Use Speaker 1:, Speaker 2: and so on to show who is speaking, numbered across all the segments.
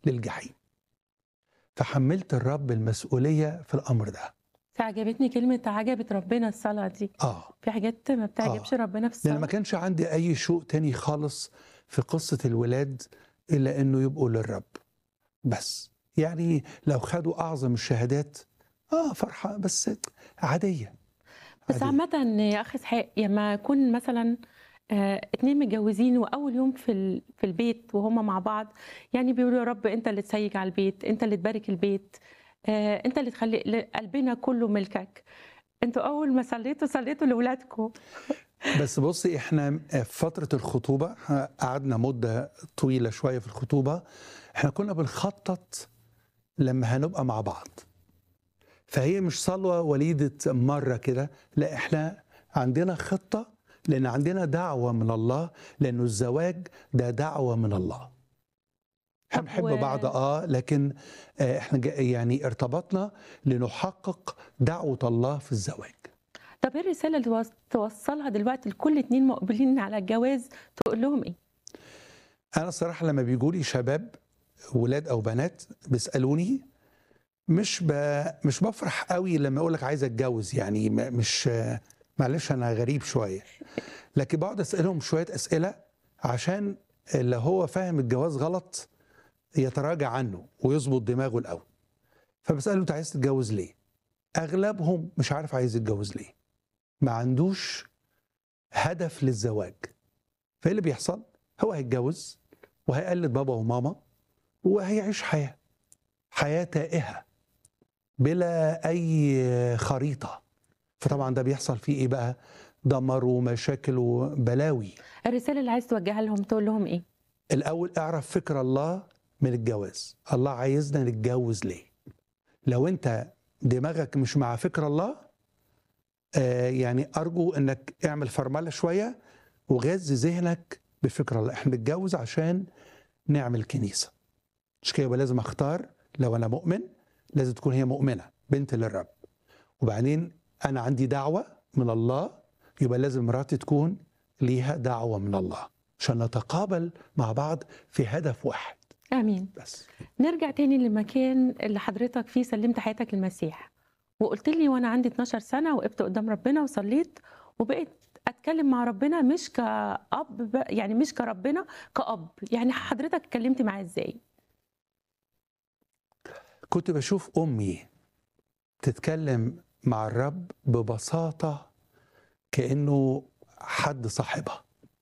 Speaker 1: للجحيم فحملت الرب المسؤوليه في الامر ده
Speaker 2: فعجبتني كلمة عجبت ربنا الصلاة دي
Speaker 1: اه
Speaker 2: في حاجات ما بتعجبش ربنا في
Speaker 1: لان ما
Speaker 2: الصلاة
Speaker 1: كانش عندي اي شوق تاني خالص في قصه الولاد الا انه يبقوا للرب بس يعني لو خدوا اعظم الشهادات اه فرحه بس عاديه
Speaker 2: بس
Speaker 1: عادية.
Speaker 2: عامة يا أخي إسحاق لما يكون مثلا آه، اتنين متجوزين وأول يوم في ال- في البيت وهما مع بعض يعني بيقولوا يا رب أنت اللي تسيج على البيت أنت اللي تبارك البيت آه، أنت اللي تخلي ل- قلبنا كله ملكك أنتوا أول ما صليتوا صليتوا لأولادكم
Speaker 1: بس بصي احنا في فتره الخطوبه إحنا قعدنا مده طويله شويه في الخطوبه احنا كنا بنخطط لما هنبقى مع بعض فهي مش صلوه وليده مره كده لا احنا عندنا خطه لان عندنا دعوه من الله لانه الزواج ده دعوه من الله احنا
Speaker 2: طب
Speaker 1: بنحب
Speaker 2: و-
Speaker 1: بعض اه لكن آه، احنا جا- يعني ارتبطنا لنحقق دعوه الله في الزواج
Speaker 2: طب إيه الرسالة اللي توص- توصلها دلوقتي لكل اتنين مقبلين على الجواز تقول لهم إيه؟
Speaker 1: انا الصراحه لما بيجوا لي شباب ولاد او بنات بيسالوني مش ب... مش بفرح قوي لما اقول لك عايز اتجوز يعني م- مش معلش انا غريب شويه لكن بقعد اسالهم شويه اسئله عشان اللي هو فاهم الجواز غلط يتراجع عنه ويظبط دماغه الاول فبساله انت عايز تتجوز ليه اغلبهم مش عارف عايز يتجوز ليه ما عندوش هدف للزواج فايه اللي بيحصل هو هيتجوز وهيقلد بابا وماما وهيعيش حياه حياه تائهه بلا اي خريطه فطبعا ده بيحصل فيه ايه بقى دمر ومشاكل وبلاوي
Speaker 2: الرسالة اللي عايز توجهها لهم تقول لهم إيه؟
Speaker 1: الاول اعرف فكر الله من الجواز الله عايزنا نتجوز ليه لو انت دماغك مش مع فكر الله آه يعني ارجو انك اعمل فرمله شويه وغذي ذهنك بفكر الله احنا بنتجوز عشان نعمل كنيسه مش كده يبقى لازم اختار لو انا مؤمن لازم تكون هي مؤمنه بنت للرب وبعدين انا عندي دعوه من الله يبقى لازم مراتي تكون ليها دعوه من الله عشان نتقابل مع بعض في هدف واحد
Speaker 2: آمين
Speaker 1: بس
Speaker 2: نرجع تاني للمكان اللي حضرتك فيه سلمت حياتك المسيح وقلت لي وانا عندي 12 سنه وقفت قدام ربنا وصليت وبقيت اتكلم مع ربنا مش كأب ب- يعني مش كربنا كأب يعني حضرتك اتكلمت معاه ازاي
Speaker 1: كنت بشوف امي تتكلم مع الرب ببساطه كانه حد صاحبها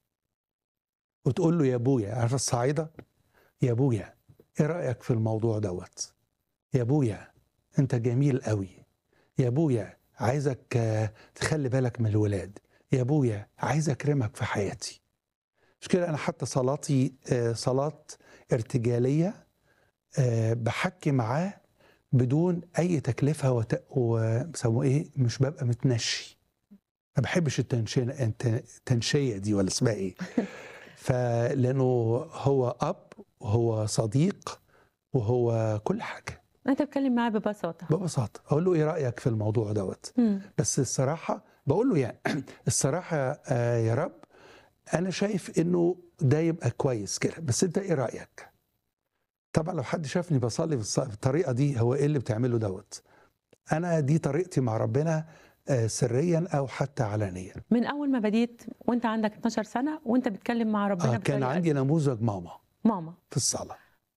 Speaker 1: وتقول له يا ابويا عارف الصعيده يا ابويا ايه رايك في الموضوع دوت يا ابويا انت جميل قوي يا ابويا عايزك آه، تخلي بالك من الولاد يا ابويا عايز اكرمك في حياتي مش كده انا حتى صلاتي آه، صلاه ارتجاليه آه، بحكي معاه بدون اي تكلفه وت... وبيسموه ايه مش ببقى متنشي ما بحبش التنشيه الت- التنشيه دي ولا اسمها ايه فلانه هو اب وهو صديق وهو كل حاجه
Speaker 2: انت بتكلم معاه ببساطه
Speaker 1: ببساطه اقول له ايه رايك في الموضوع دوت
Speaker 2: مم.
Speaker 1: بس الصراحه بقول له يعني الصراحه آه، يا رب انا شايف انه ده يبقى كويس كده بس انت ايه رايك طبعا لو حد شافني بصلي بالص- بالطريقه دي هو ايه اللي بتعمله دوت انا دي طريقتي مع ربنا آه، سريا او حتى علانيا
Speaker 2: من اول ما بديت وانت عندك 12 سنه وانت بتكلم مع ربنا
Speaker 1: آه، كان
Speaker 2: بالطريقة
Speaker 1: عندي
Speaker 2: دي.
Speaker 1: نموذج ماما
Speaker 2: ماما
Speaker 1: في الصلاه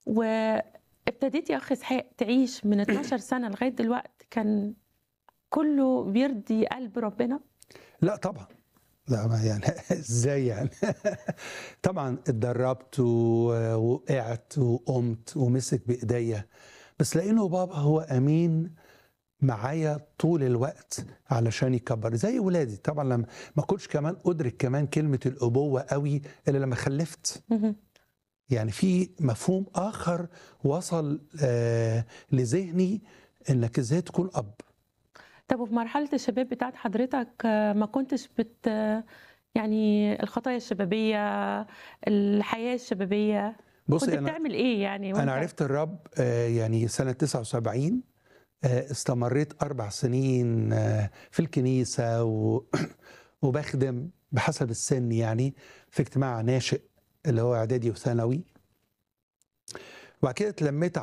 Speaker 2: وابتديت يا اخ اسحاق تعيش من 12 سنه لغايه دلوقتي كان كله بيرضي قلب ربنا
Speaker 1: لا طبعا لا ما يعني ازاي يعني طبعا اتدربت و- وقعت وقمت ومسك بايديا بس لانه بابا هو امين معايا طول الوقت علشان يكبر زي ولادي طبعا لما ما كنتش كمان ادرك كمان كلمه الابوه قوي الا لما خلفت
Speaker 2: مهم.
Speaker 1: يعني في مفهوم اخر وصل آه لذهني انك ازاي تكون اب
Speaker 2: طب وفي مرحله الشباب بتاعت حضرتك آه، ما كنتش بت يعني الخطايا الشبابيه الحياه الشبابيه كنت
Speaker 1: بصي انا
Speaker 2: بتعمل ايه يعني
Speaker 1: انا
Speaker 2: وأنت-
Speaker 1: عرفت الرب آه، يعني سنه 79 آه، استمريت اربع سنين آه، في الكنيسه و- وبخدم بحسب السن يعني في اجتماع ناشئ اللي هو اعدادي وثانوي وبعد كده اتلميت